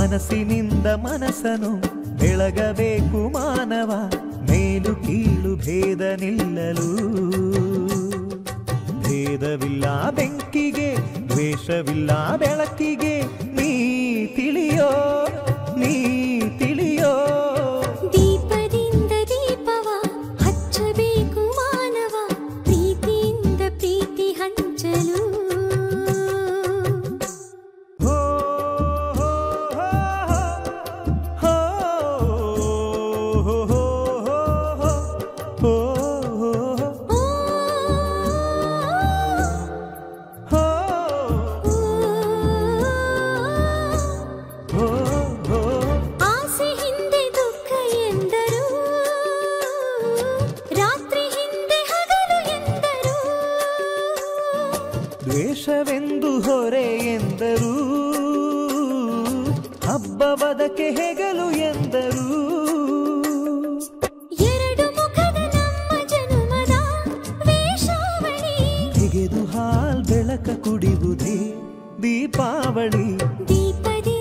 ಮನಸ್ಸಿನಿಂದ ಮನಸ್ಸನು ಬೆಳಗಬೇಕು ಮಾನವ ಮೇಲು ಕೀಳು ಭೇದ ನಿಲ್ಲಲು ಭೇದವಿಲ್ಲ ಬೆಂಕಿಗೆ ದ್ವೇಷವಿಲ್ಲ ಬೆಳಕಿಗೆ ನೀ ತಿಳಿಯೋ ನೀ ತಿಳಿಯೋ ದೀಪದಿಂದ ದೀಪವ ಹಚ್ಚಬೇಕು ಮಾನವ ಪ್ರೀತಿಯಿಂದ ಪ್ರೀತಿ ಹಂಚಲು ಹೋ ಹೋ ಹೋ ಹೋ ಹೋ ಹೋ ಹೋ ಓ, ಹೋ ಓ, ಹೋ ಹೋ ಆಸೆ ಹಿಂದೆ ದುಃಖ ಎಂದರು ರಾತ್ರಿ ಹಿಂದೆ ಹಗಲು ಎಂದರು ದ್ವೇಷವೆಂದು ಹೊರೆ ಎಂದರು ಹಬ್ಬವದಕ್ಕೆ ಹೆಗಲು ಎಂದರು ಎರಡು ಮುಖದ ನಮ್ಮ ಜನುಮದ ವೇಷಾವಳಿ ತೆಗೆದು ಹಾಲ್ ಬೆಳಕ ಕುಡಿಯುವುದೇ ದೀಪಾವಳಿ ದೀಪದಿ